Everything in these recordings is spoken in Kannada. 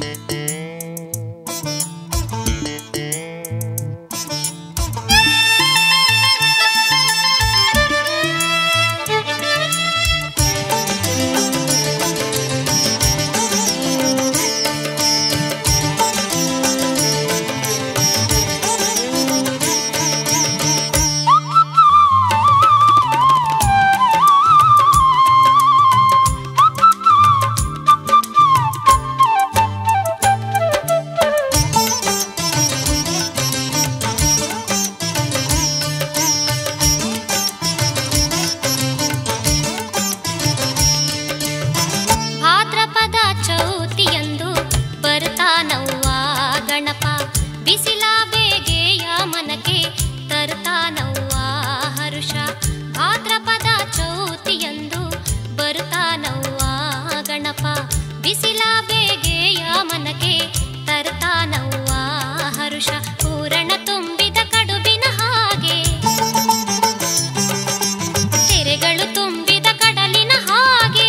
ಭಾದ್ರಪದ ಚೌತಿಯಂದು ಬರ್ತಾನವ್ವ ಗಣಪ ಬಿಸಿಲ ಬೇಗೆಯ ಮನಕ್ಕೆ ತರ್ತಾನವ್ವ ಹರುಷ ಭಾದ್ರಪದ ಚೌತಿಯಂದು ಬರ್ತಾನವ್ವ ಗಣಪ ಬಿಸಿಲ ಬೇಗೆಯ ಮನಕ್ಕೆ ತರ್ತಾನವ್ವ ಹರುಷ ಪೂರಣ ತುಂಬಿದ ಕಡುಬಿನ ಹಾಗೆ ತೆರೆಗಳು ತುಂಬಿದ ಕಡಲಿನ ಹಾಗೆ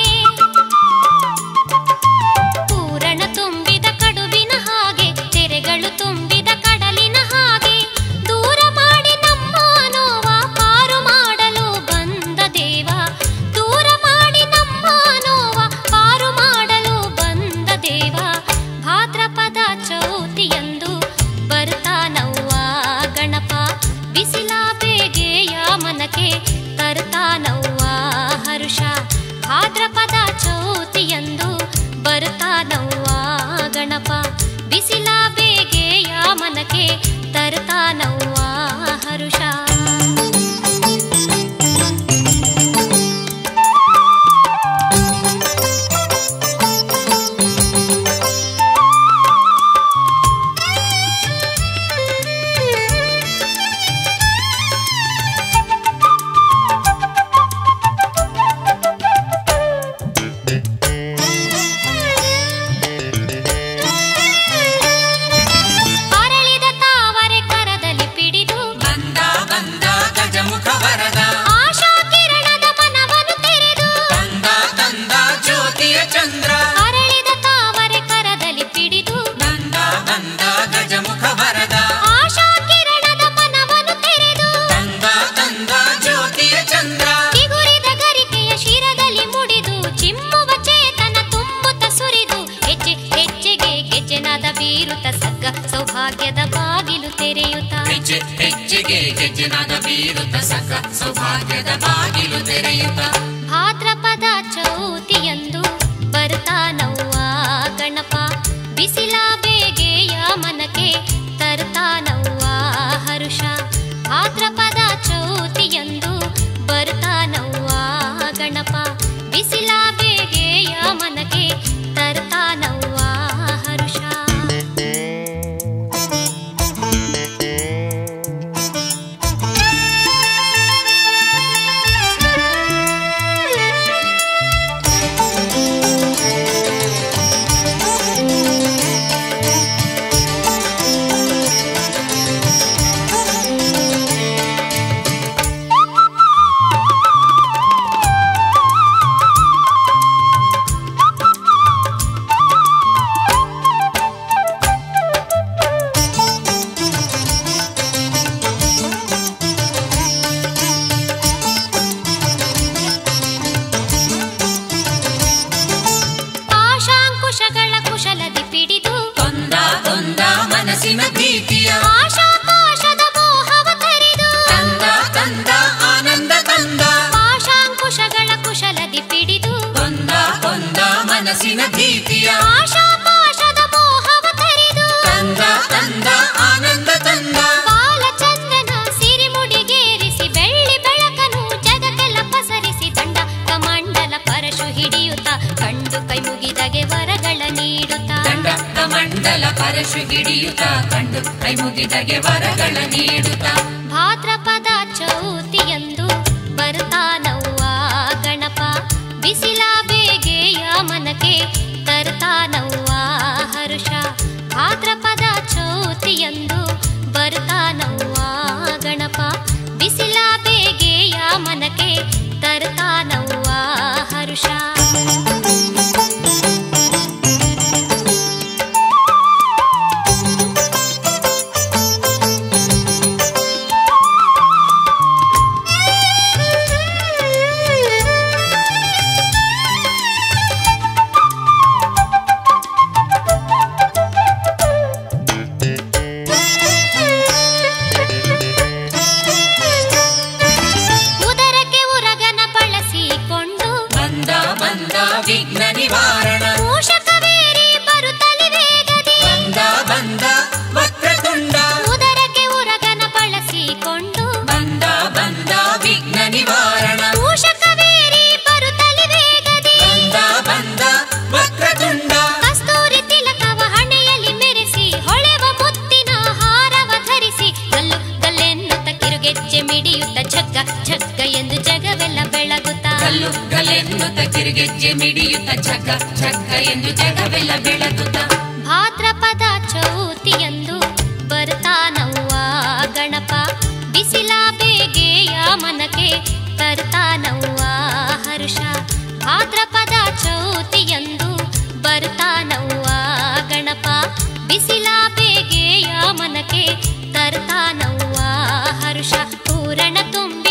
ಪೂರಣ ತುಂಬಿದ ಕಡುಬಿನ ಹಾಗೆ ತೆರೆಗಳು ತುಂಬಿದ ಕಡಲಿನ ಹಾಗೆ ದೂರ ಮಾಡಿ ನಮ್ಮ ನೋವ ಪಾರು ಮಾಡಲು ಬಂದ ದೇವ ದೂರ ಮಾಡಿ ನಮ್ಮ ನೋವ ಪಾರು ಮಾಡಲು ಬಂದ ದೇವ ಭಾದ್ರಪದ ಚೌತಿಯಂದು ಬರ್ತಾನವ್ವ ಗಣಪ ಬಿಸಿಲ ಬೇಗೆಯ ಮನಕ್ಕೆ ತರ್ತಾನವ್ವ ಹರುಷ ಭಾದ್ರಪದ ಚೌತಿಯಂದು ಬರ್ತಾನವ್ವ ಗಣಪ ಬಿಸಿಲ ಬೇಗೆಯ ಮನಕ್ಕೆ ತರ್ತಾನವ್ವ ಹರುಷ ಅರಳಿದ ತಾವರೆ ಕರದಲ್ಲಿ ಪಿಡಿದು ಬಂದ ಬಂದ ಗಜಮುಖ ವರದ ಆಶಾ ಕಿರಣದ ಮನವನ್ನು ತೆರೆದು ತಂದ ತಂದ ಜ್ಯೋತಿಯ ಚಂದ್ರ ಅರಳಿದ ತಾವರೆ ಕರದಲ್ಲಿ ಪಿಡಿದು ಬಂದ ಬಂದ ಗಜಮುಖ ವರದ ಆಶಾ ಕಿರಣದ ಮನವನ್ನು ತೆರೆದು ತಂದ ತಂದ ಜ್ಯೋತಿಯ ಚಂದ್ರ ಚಿಗುರಿದ ಗರಿಕೆಯ ಶಿರದಲ್ಲಿ ಮುಡಿದು ಚಿಮ್ಮುವ ಚೇತನ ತುಂಬುತ್ತ ಸುರಿದು ಹೆಜ್ಜೆ ಹೆಜ್ಜೆಗೆ ಗೆಜ್ಜೆನಾದ ಬೀರುತ್ತ ಸಗ್ಗ ಸೌಭಾಗ್ಯದ ಬಾಗಿಲು ತೆರೆಯುತ್ತ ಹೆಜ್ಜೆ ಹೆಜ್ಜೆಗೆ ಗೆಜ್ಜೆನಾದ ಬೀರುತ್ತ ಸಕ ಸೌಭಾಗ್ಯದ ಬಾಗಿಲು ತೆರೆಯುತ್ತ ಭಾದ್ರಪದ ಚೌತಿಯಂದು ಬರ್ತಾನವ್ವ ಗಣಪ ಬಿಸಿಲ ಬೇಗೆಯ ಮನಕ್ಕೆ ತರ್ತಾನವ್ವ ಹರುಷ ಭಾದ್ರಪದ ಚೌತಿಯಂದು ಬರ್ತಾನವ್ವ ಗಣಪ ಬಿಸಿಲ ಬೇಗೆಯ ಮನಕ್ಕೆ ತರ್ತಾನವ್ವ ಹರುಷ ಆಶಾಂಕುಶಗಳ ಕುಶಲದಿ ಪಿಡಿದು ಕೊಂದ ಕೊಂದ ಮನಸ್ಸಿನ ಭೀತಿಯ ಆಶಾಪಾಶದ ಮೋಹವ ಕರೆದು ತಂದ ತಂದ ಆನಂದ ತಂದ ಆಶಾಂಕುಶಗಳ ಕುಶಲದಿ ಪಿಡಿದು ಕೊಂದ ಕೊಂದ ಮನಸ್ಸಿನ ಭೀತಿಯ ಆಶಾಪಾಶದ ಮೋಹವ ಕರೆದು ತಂದ ತಂದ ಆನಂದ ತಂದ ಬಾಲಚಂದ್ರನ ಸಿರಿಮುಡಿಗೇರಿಸಿ ಬೆಳ್ಳಿ ಬೆಳಕನು ಜಗಕ್ಕೆಲ್ಲ ಪಸರಿಸಿ ದಂಡ ಕಮಂಡಲ ಪರಶು ಹಿಡಿಯುತ್ತ ಕಂಡು ಕೈ ಮುಗಿದಗೆ ವರಗಳ ನೀಡುತ್ತ ದಂಡ ಮಂಡಲ ಪರಶು ಹಿಡಿಯುತ್ತ ಕಂಡು ಕೈ ಮುಗಿದಗೆ ವರಗಳ ನೀಡುತ್ತ ಭಾದ್ರಪದ ಚೌತಿಯಂದು ಬರ್ತಾನವ್ವ ಗಣಪ ಬಿಸಿಲ ಬೇಗೆಯ ಮನಕ್ಕೆ ತರ್ತಾನವ್ವ ಹರುಷ ಭಾದ್ರಪದ ಚೌತಿಯಂದು ಬರ್ತಾನವ್ವ ಗಣಪ ಬಿಸಿಲ ಬೇಗೆಯ ಮನಕ್ಕೆ ತರ್ತಾನವ್ವ ಹರುಷ ಜಗ್ಗ ಜಗ್ಗ ಎಂದು ಜಗವೆಲ್ಲ ಬೆಳಗುತ್ತ ಭಾದ್ರಪದ ಚೌತಿಯಂದು ಬರ್ತಾನವ್ವ ಗಣಪ ಬಿಸಿಲ ಬೇಗೆಯ ಮನಕ್ಕೆ ತರ್ತಾನವ್ವ ಹರ್ಷ ಭಾದ್ರಪದ ಚೌತಿಯಂದು ಬರ್ತಾನವ್ವ ಗಣಪ ಬಿಸಿಲ ಬೇಗೆಯ ಮನಕ್ಕೆ ತರ್ತಾನವ್ವ ಹರ್ಷ ಪೂರಣ ತುಂಬಿ